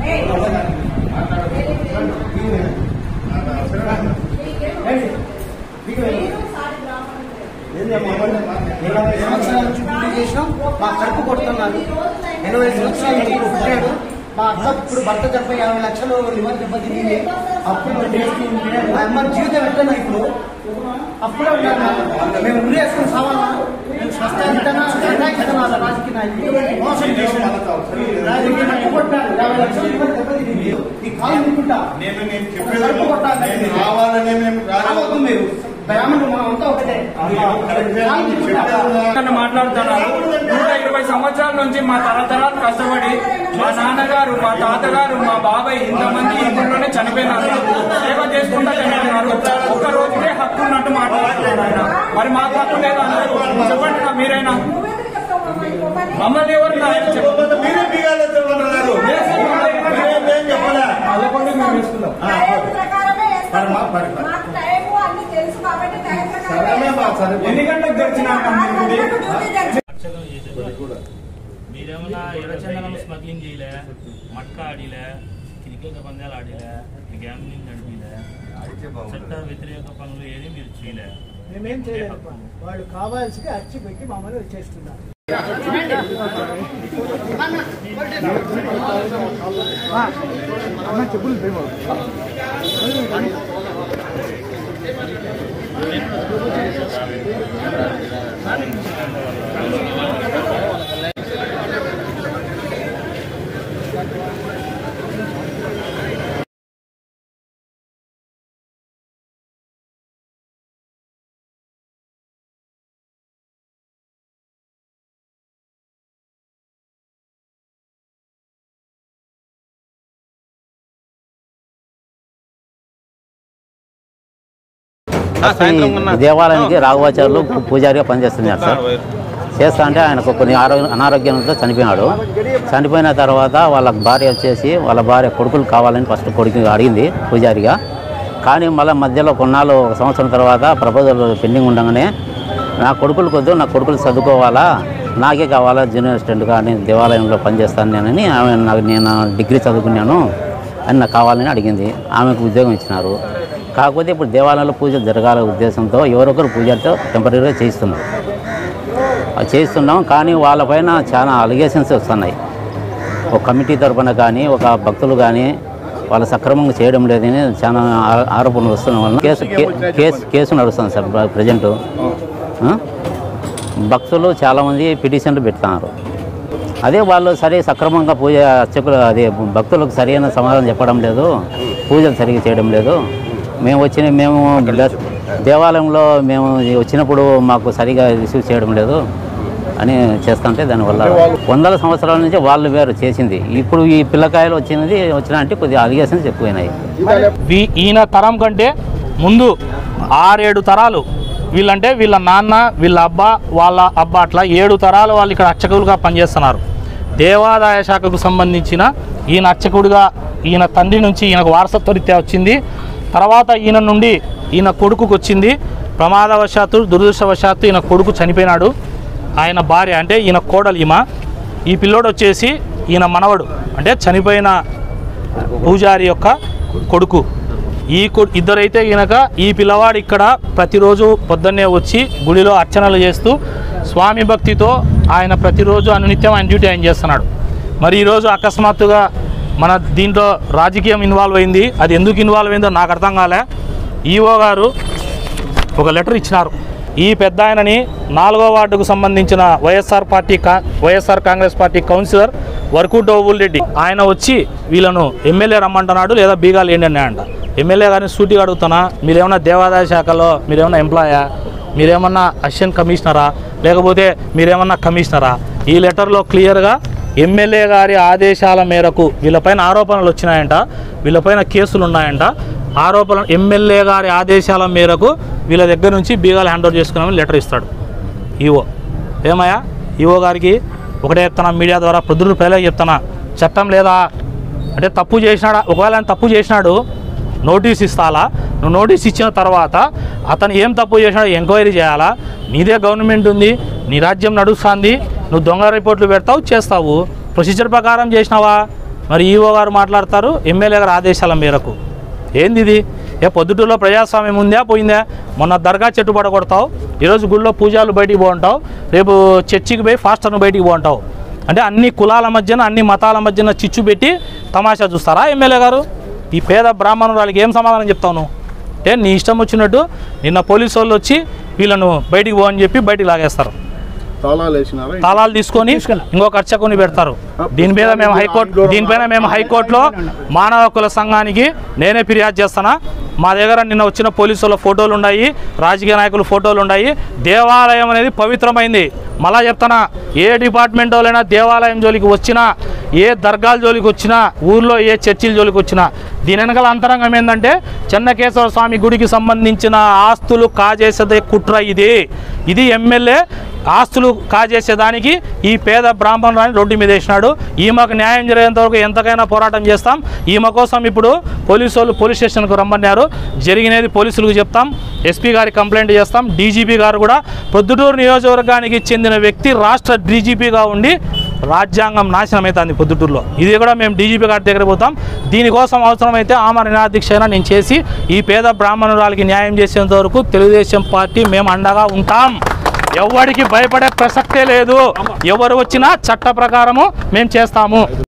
ఎనభై సంవత్సరాల నుంచి డ్యూటీ చేసినాం మా కడుపు కొడుతున్నారు ఎనభై సంవత్సరాల నుంచి ఇప్పుడు పుట్టాడు మా అత్త ఇప్పుడు భర్త డెబ్బై యాభై లక్షలు లివర్ దెబ్బతింది అప్పుడు మా అమ్మ జీవితం ఎట్లా ఇప్పుడు అప్పుడే ఉన్నాను మేము ఉరి వేసుకుని సావాలా మేము స్వస్థంగా సంఘాయిస్తున్నాను రాజకీయ నాయకులు మోసం చేసినాను రాజకీయ నాయకులు కొట్టాను యాభై లక్షలు లివర్ దెబ్బతింది ఈ కాలు ముట్టుకుంటా నేను నేను కడుపు చెప్పేది కొట్టాలి నేను రావాలనే మేము రావద్దు మీరు బ్రాహ్మణులు మనం అంతా ఒకటే కాలు ముట్టుకుంటా. అని మాట్లాడుతున్నారు నూట ఇరవై సంవత్సరాల నుంచి మా తరతరాలు కష్టపడి మా నాన్నగారు మా తాతగారు మా బాబాయ్ ఇంతమంది ఇందులోనే చనిపోయినారు సేవ చేసుకుంటా చనిపోయినారు ఒక్క రోజుకే హక్కు ఉన్నట్టు మాట్లాడుతున్నారు ఆయన మరి మాకు హక్కు లేదా చెప్పండి నా మీరైనా మమ్మల్ని ఎవరు నాయన చెప్పండి మీరే బీగాలతో ఉన్నారు మీరేం ఏం చెప్పలే అదొకటి మేము వేసుకుందాం ఆ, మరి మా- మరి- మరి. సరేలే మా, సరే. ఎన్ని గంటలకు తెచ్చినాక మీరు ఇది? మీరేమన్నా ఎర్రచందనం స్మగ్లింగ్ చేయలే మట్క ఆడిలే క్రికెట్ పందాలు ఆడిలే గ్యాంబ్లింగ్ నడిపిలే చట్ట వ్యతిరేక పనులు ఏది మీరు చేయలే మేమేం చేయలేదు వాళ్ళు కావాల్సి అచ్చి పెట్టి మమ్మల్ని చేస్తున్నారు ఈ దేవాలయానికి రాఘవాచార్యులు పూజారిగా పనిచేస్తున్నారు సార్ చేస్తా అంటే ఆయనకు కొన్ని ఆరోగ్య అనారోగ్యంతో చనిపోయినాడు చనిపోయిన తర్వాత వాళ్ళ భార్య వచ్చేసి వాళ్ళ భార్య కొడుకులు కావాలని ఫస్ట్ కొడుకు అడిగింది పూజారిగా కానీ మళ్ళీ మధ్యలో కొన్నాళ్ళు ఒక సంవత్సరం తర్వాత ప్రపోజల్ పెండింగ్ ఉండగానే నా కొడుకులు కొద్దు నా కొడుకులు చదువుకోవాలా నాకే కావాలా జూనియర్ అసిస్టెంట్గా నేను దేవాలయంలో పనిచేస్తాను నేనని ఆమె నాకు నేను డిగ్రీ చదువుకున్నాను అని నాకు కావాలని అడిగింది ఆమెకు ఉద్యోగం ఇచ్చినారు కాకపోతే ఇప్పుడు దేవాలయంలో పూజ జరగాల ఉద్దేశంతో ఎవరొకరు పూజలతో టెంపరీగా చేయిస్తున్నారు అది చేయిస్తున్నాం కానీ వాళ్ళపైన చాలా అలిగేషన్స్ వస్తున్నాయి ఒక కమిటీ తరపున కానీ ఒక భక్తులు కానీ వాళ్ళు సక్రమంగా చేయడం లేదని చాలా ఆ- ఆరోపణలు వస్తున్న వలన కేసు కే- కేసు కేసు నడుస్తుంది సార్ ప్రజెంట్ భక్తులు చాలామంది పిటిషన్లు పెడుతున్నారు అదే వాళ్ళు సరే సక్రమంగా పూజ అర్చకులు అదే భక్తులకు సరైన సమాధానం చెప్పడం లేదు పూజలు సరిగ్గా చేయడం లేదు మేము వచ్చిన మేము ద- దేవాలయంలో మేము వచ్చినప్పుడు మాకు సరిగా రిసీవ్ చేయడం లేదు అని చేస్తుంటే దానివల్ల వందల సంవత్సరాల నుంచి వాళ్ళు వేరు చేసింది ఇప్పుడు ఈ పిల్లకాయలు వచ్చినది వచ్చిన అంటే కొద్దిగా అలిగేషన్స్ ఎక్కువైనాయి వీ- ఈయన తరం కంటే ముందు ఆరేడు తరాలు వీళ్ళంటే వీళ్ళ నాన్న వీళ్ళ అబ్బా వాళ్ళ అబ్బా అట్లా ఏడు తరాలు వాళ్ళు ఇక్కడ అర్చకులుగా పనిచేస్తున్నారు దేవాదాయ శాఖకు సంబంధించిన ఈయన అర్చకుడిగా ఈయన తండ్రి నుంచి ఈయనకు వారసత్వ రీత్యా వచ్చింది తర్వాత ఈయన నుండి ఈయన కొడుకుకు వచ్చింది ప్రమాదవశాత్తు దురదృష్టవశాత్తు ఈయన కొడుకు చనిపోయినాడు ఆయన భార్య అంటే ఈయన కోడలు ఈమ ఈ పిల్లోడు వచ్చేసి ఈయన మనవడు అంటే చనిపోయిన పూజారి యొక్క కొడుకు ఈ కొ ఇద్దరైతే గనక ఈ పిల్లవాడు ఇక్కడ ప్రతిరోజు పొద్దున్నే వచ్చి గుడిలో అర్చనలు చేస్తూ స్వామి భక్తితో ఆయన ప్రతిరోజు అనునిత్యం ఆయన డ్యూటీ ఆయన చేస్తున్నాడు మరి ఈరోజు అకస్మాత్తుగా మన దీంట్లో రాజకీయం ఇన్వాల్వ్ అయింది అది ఎందుకు ఇన్వాల్వ్ అయిందో నాకు అర్థం కాలే ఈఓ గారు ఒక లెటర్ ఇచ్చినారు ఈ పెద్ద ఆయనని నాలుగో వార్డుకు సంబంధించిన వైఎస్ఆర్ పార్టీ కా వైఎస్ఆర్ కాంగ్రెస్ పార్టీ కౌన్సిలర్ వర్కు డోబుల్ రెడ్డి ఆయన వచ్చి వీళ్ళను ఎమ్మెల్యే రమ్మంటున్నాడు లేదా బీగాలు ఏంటి అని అంట ఎమ్మెల్యే గారిని సూటిగా అడుగుతున్నా మీరేమన్నా దేవాదాయ శాఖలో మీరేమన్నా ఎంప్లాయా మీరేమన్నా అసిస్టెంట్ కమిషనరా లేకపోతే మీరేమన్నా కమిషనరా ఈ లెటర్లో క్లియర్గా ఎమ్మెల్యే గారి ఆదేశాల మేరకు వీళ్ళపైన ఆరోపణలు వచ్చినాయంట వీళ్ళపైన కేసులు ఉన్నాయంట ఆరోపణ ఎమ్మెల్యే గారి ఆదేశాల మేరకు వీళ్ళ దగ్గర నుంచి బీగాలు హ్యాండ్ ఓవర్ చేసుకున్నామని లెటర్ ఇస్తాడు ఈఓ ఏమయ్యా ఈఓ గారికి ఒకటే చెప్తానా మీడియా ద్వారా పొద్దురు ప్రజలకు చెప్తానా చట్టం లేదా అంటే తప్పు చేసినాడా ఒకవేళ ఆయన తప్పు చేసినాడు నోటీస్ ఇస్తాలా నువ్వు నోటీస్ ఇచ్చిన తర్వాత అతను ఏం తప్పు చేసినాడో ఎంక్వైరీ చేయాలా నీదే గవర్నమెంట్ ఉంది నీ రాజ్యం నడుస్తుంది నువ్వు దొంగ రిపోర్ట్లు పెడతావు చేస్తావు ప్రొసీజర్ ప్రకారం చేసినావా మరి ఈఓ గారు మాట్లాడతారు ఎమ్మెల్యే గారి ఆదేశాల మేరకు ఏంది ఇది ఏ పొద్దుటూరులో ప్రజాస్వామ్యం ఉందా పోయిందా మొన్న దర్గా చెట్టు పడగొడతావు ఈరోజు గుళ్ళో పూజలు బయటికి పోంటావు రేపు చర్చికి పోయి ఫాస్టర్ను బయటికి పోంటావు అంటే అన్ని కులాల మధ్యన అన్ని మతాల మధ్యన చిచ్చు పెట్టి తమాషా చూస్తారా ఎమ్మెల్యే గారు ఈ పేద బ్రాహ్మణురాలకి ఏం సమాధానం చెప్తావు నువ్వు ఏ నీ ఇష్టం వచ్చినట్టు నిన్న పోలీసు వాళ్ళు వచ్చి వీళ్ళను బయటికి పో అని చెప్పి బయటికి లాగేస్తారు తాళాలు వేసినారా తాళాలు తీసుకొని ఇంకొక అర్చకుని పెడతారు దీని మీద మేము హైకోర్టు దీనిపైన మేము హైకోర్టులో మానవ హక్కుల సంఘానికి నేనే ఫిర్యాదు చేస్తానా మా దగ్గర నిన్న వచ్చిన పోలీసుల ఫోటోలు ఉన్నాయి రాజకీయ నాయకుల ఫోటోలు ఉన్నాయి దేవాలయం అనేది పవిత్రమైంది మళ్ళా చెప్తానా ఏ డిపార్ట్మెంట్ వాళ్ళైనా దేవాలయం జోలికి వచ్చినా ఏ దర్గాల జోలికి వచ్చినా ఊర్లో ఏ చర్చిల జోలికి వచ్చినా దీని వెనకాల అంతరంగం ఏంటంటే చెన్నకేశ్వర స్వామి గుడికి సంబంధించిన ఆస్తులు కాజేసేదే కుట్ర ఇది ఇది ఎమ్మెల్యే ఆస్తులు కాజేసేదానికి ఈ పేద బ్రాహ్మణురాన్ని రోడ్డు మీద వేసినాడు ఈమెకు న్యాయం జరిగేంత వరకు ఎంతకైనా పోరాటం చేస్తాం ఈమె కోసం ఇప్పుడు పోలీసు వాళ్ళు పోలీస్ స్టేషన్కు రమ్మన్నారు జరిగినది పోలీసులకు చెప్తాం ఎస్పీ గారికి కంప్లైంట్ చేస్తాం డీజీపీ గారు కూడా పొద్దుటూరు నియోజకవర్గానికి చెందిన వ్యక్తి రాష్ట్ర డీజీపీగా ఉండి రాజ్యాంగం నాశనం అవుతుంది పొద్దుటూరులో ఇది కూడా మేము డీజీపీ గారి దగ్గర పోతాం దీనికోసం అవసరమైతే ఆమె నిరాదీక్ష అయినా నేను చేసి ఈ పేద బ్రాహ్మణురాలకి న్యాయం చేసేంత వరకు తెలుగుదేశం పార్టీ మేము అండగా ఉంటాం ఎవరికి భయపడే ప్రసక్తే లేదు ఎవరు వచ్చినా చట్ట ప్రకారము మేము చేస్తాము